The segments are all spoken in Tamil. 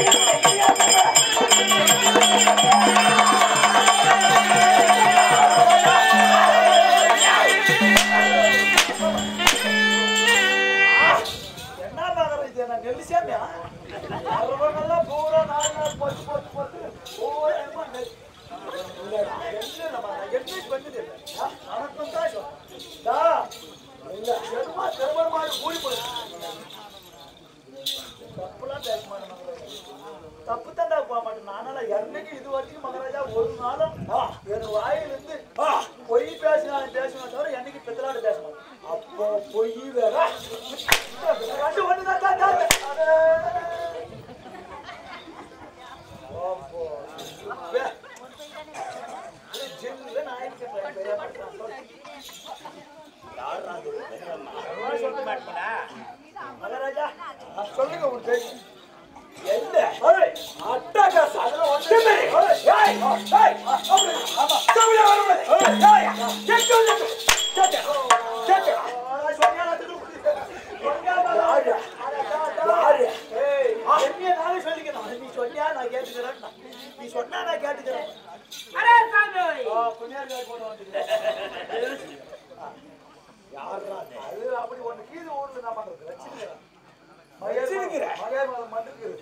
என்ன பாக்குற இது என்ன நெல்லு சேமியா அறுபதெல்லாம் பூரா நாலு நாள் போட்டு போட்டு போட்டு ஒவ்வொரு இடமா நெல் இல்லடா, நெல்லு நம்ம என்னைக்கு வந்தது இல்லை. ஆ, வணக்கம் தான் இது. டா, இல்ல, எருமா, தெரும மாடு கூடி போகுது. தப்புலாம் பேச மாட்டேன் மகாராஜா. தப்பு தாண்டா போக மாட்டேன் நானால என்னைக்கு இது வரைக்கும் மகாராஜா ஒரு நாளும் ஆ, என் வாயிலிருந்து ஆ, பொய் பேசினாலும் பேசுவேன் தவிர என்னைக்கு பித்தலாடு பேச மாட்டேன் அப்போ பொய் வேற ரெண்டு ஒண்ணுதான் தான் தான். அடே. அப்போ, வே. இது ஜில்லுன்னு ஆயிடுச்சு பாரு, பெரிய பட்டம். மகாராஜா ஆ, சொல்லுங்க உன் பேச்சு என்ன ஏய், அட்டகாசம். அதுல ஒண்ணுமே இல்லை. ஏய், ஏய், அப்படி, ஆமா. தமிழே வருவது. ஏய், ஏய், கேட்டு வந்து. கேட்டு, கேட்டு. சொன்னியா, சொன்னியா, யாரு? யாரு? ஏய், என்னைய நானே சொல்லிக்கிறேன். நீ சொன்னியா, நான் கேட்டுக்கிறேன். நீ சொன்னா நான் கேட்டுக்கிறேன். ஆ, கொஞ்ச நேரம் போட்டு வந்துக்கிறேன். யாருடா அது? அது அப்படி ஒண்ணு கீழே ஊர்ல நான் பண்றது. வச்சிருக்கிறேன். வச்சிருக்கிறேன். மகேமலம் மண்டுக்கு.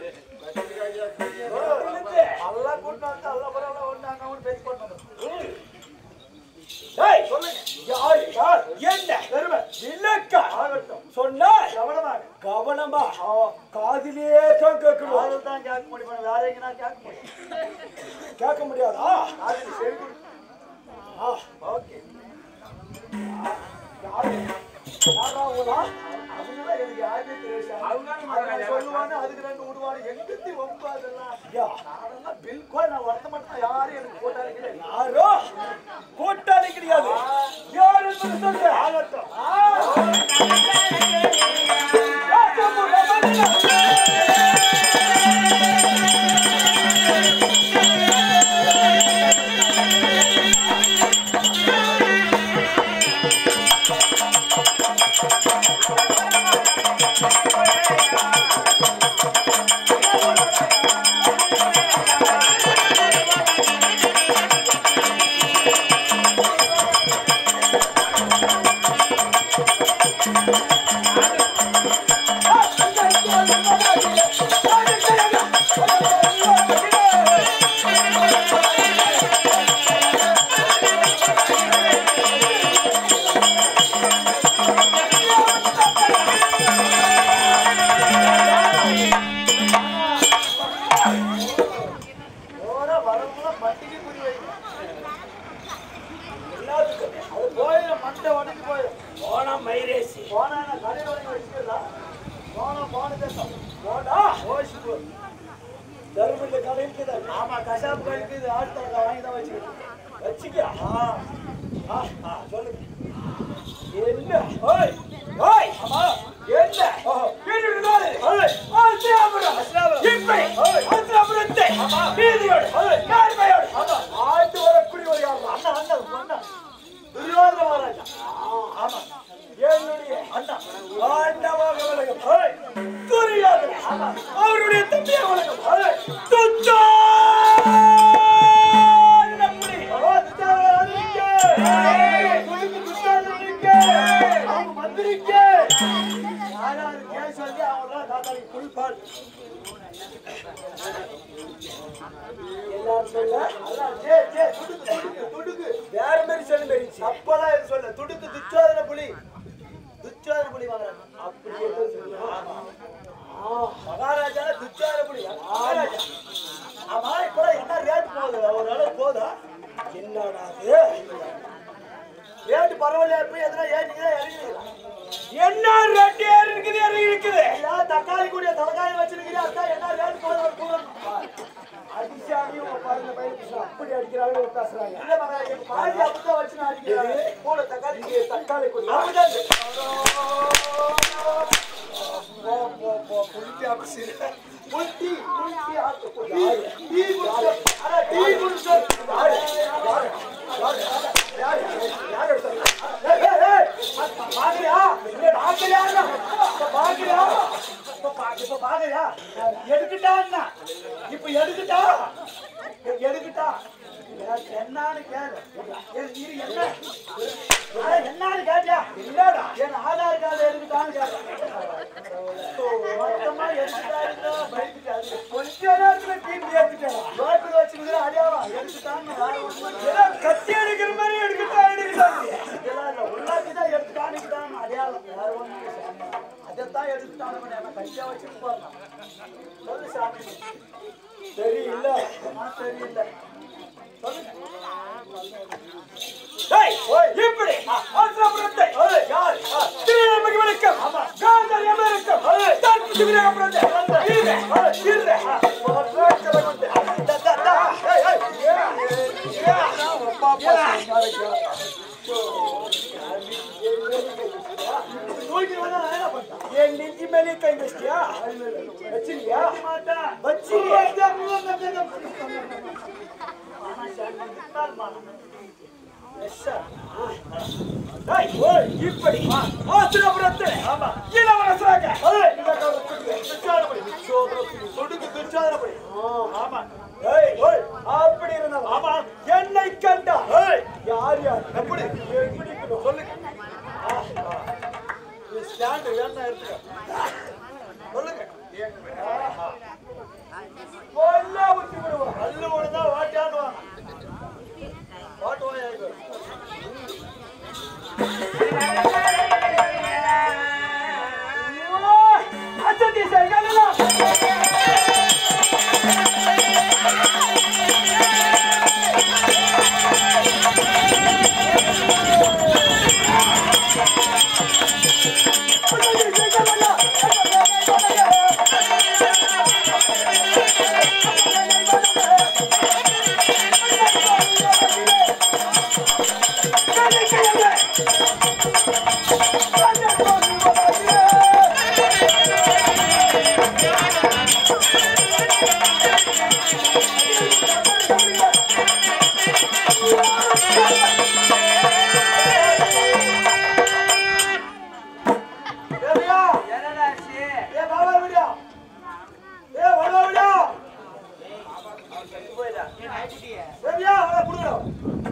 எல்லாம் கூட்டிட்டு வந்து, எல்லாம் பரவாயில்ல, ஒண்ணு அங்க ஒண்ணு பேசி போட்டு வந்தோம். டேய், சொல்லுங்க. யார், யார்? என்ன? பெருமை. விளக்கா? ஆகட்டும். சொன்னா கவனமாக. கவனமா காதிலே தான் கேட்கணும் காதில் தான் கேட்க முடியும் வேற எங்க நான் கேட்க முடியும் கேட்க முடியாதா காதில் சரி கொடு. ஆ ஓகே யாரு யாரா அவங்களா அவங்களாம் எனக்கு யாருமே தெரியாது அவங்க சொல்லுவாங்க அதுக்கு ரெண்டு விடுவாங்க எங்கிட்டு ஒம்பு அதெல்லாம் நானெல்லாம் பில்கோல் நான் வருத்த மாட்டேன் யாரும் எனக்கு போட்டாலே கிடையாது யாரோ போட்டாலே கிடையாது யார் என்பது சொல்லு ஆகட்டும் போனா வரவங்கள மட்டிக்கு குறி வைக்கணும். எல்லாத்துக்கும். அது போயிடும், மண்டை உடைஞ்சு போயிடும். போனா நான் கடையில வாங்கி வச்சுக்கலாம். போனா போன தேசம். போடா, ஓசி போ. தருமபுரியில கடை இருக்குது. ஆமா, கசாப்பு கடை இருக்குது. ஆட்டு தலக்கா வாங்கி தான் வச்சுக்கிறேன். வச்சுக்க. ஆ. ஆ, ஆ, சொல்லுங்க. என்ன? ஓய், ஓய், ஆமா. என்ன? என்னுடைய ஓய், அஸ்லாபுரம். இப்படி, அஸ்லாபுரத்தை நீதியோடு, நேர்மையோடு, ஆண்டு வரக்கூடிய ஒரு யார்? அண்ணா, அண்ணா, அண்ணா. துரியோதன மகாராஜா. ஆமா. என்னுடைய அண்ணா. ஆண்டவாக விளங்கும். ஓய், துரியோதன. ஆமா. அவருடைய தம்பியாக விளங்கும். ஓய், துச்சாதன புலி. ஓ, துச்சாதன இங்கே. துடுக்கு துச்சாதன இங்கே. அவங்க மந்திரிக்கு. யாராவது கேஸ் சொல்லி அவங்களாம் தாத்தாவுக்கு குளிப்பாள் எல்லாரும் சொல்ல அதான் ஜே ஜே துடுக்கு துடுக்கு துடுக்கு வேற மாதிரி சொல்லு மாதிரி தப்பெல்லாம் எதுவும் சொல்ல துடுக்கு துச்சோதன புலி துச்சோதன புலி வாங்குறாங்க அப்படி எதுவும் சொல்லு ஆமா ஆ, மகாராஜா துச்சோதன புலி மகாராஜா ஆமா இப்போ என்ன ரேட் போகுது ஒரு அளவு போதா என்னடா அது ரேட் பரவாயில்லையா இப்ப எதுனா ஏறிங்களா இறங்கிங்களா என்ன ரேட் ஏறி இருக்குது இறங்கி இருக்குது தக்காளி கூடிய தலைக்காய் வச்சிருக்கிறீங்க அதான் என்ன ரேட் போகுது அடிச்சாடி உங்க பாருங்க பயிர் அப்படி அடிக்கிறாங்க பேசுறாங்க இல்ல மகா பாதி அப்படிதான் வச்சு நான் அடிக்கிறாங்க கூட தக்காளி தக்காளி கொடி போ போ போ புளித்தி ஆபீஸ் புளித்தி புளித்தி ஆத்து டீ குடிச்சு அட டீ குடிச்சு யாரு யாரு யாரு யாரு யாரு எடுத்தாங்க ஏய் ஏய் ஏய் பாக்கறியா நீ பாக்கறியா இப்ப பாக்கறியா இப்ப பாக்க இப்ப பாக்கறியா எடுத்துட்டா என்ன இப்ப எடுத்துட்டா எடுத்துட்டா எனக்கு என்னன்னு கேளு என் இரு என்ன அட, என்னன்னு கேட்டியா இல்லடா என் ஆதார் கார்டு எடுத்துட்டான்னு கேட்டேன் மொத்தமா எடுத்துட்டாருன்னா பயந்துட்டாரு கொஞ்ச நேரத்துல தீர்ந்து ஏத்துட்டேன் ரோட்டில் வச்சுக்கிற அடையாளா எடுத்துட்டான்னு ஏதோ கத்தி எடுக்கிற மாதிரி எடுக்கிட்டா எடுக்கிட்டாங்க இதெல்லாம் இல்ல உள்ளாக்கிதான் எடுத்துட்டான்னு அடையாளம் வேற ஒண்ணும் இல்லை. அதைத்தான் எடுத்துட்டானு கட்டியா வச்சுட்டு போறான் சொல்லு சாமி தெரியல தெரியல இப்படி ஆசிரபுரத்தை யார் திருநெல்வேலி வணக்கம் காந்தர் எமருக்கம் தற்பு விநாயகபுரத்தை இருங்க இருங்க ஒற்றாச்சல வந்து என் நெஞ்சு மேலே கை வச்சியா வச்சிருக்கியா வச்சிருக்கியா இப்படி ஆசிரபுரத்தை இளவரசராக சொடுக்கு துச்சாதனப்படி ஆமா அப்படி இருந்தாலும் ஆமா என்னை கண்டா யார் யார் எப்படி எப்படி இருக்கணும்? சொல்லுங்க ஸ்டாண்ட் வேணா எடுத்துக்க சொல்லுங்க ஆஹா. கொல்லா ஊத்தி விடுவோம் கல்லு ஒழுங்கா வாட்டாடுவாங்க வாட்டுவாயா இது அச்சதி செய்யலாம் ஏரியா என்னடா ஆச்சு? ஏ பாபா விடியா ஏ வடா விடியா போயிடா. நீ நாய்க்குட்டியே. ஏரியா அவளை புடுங்கடா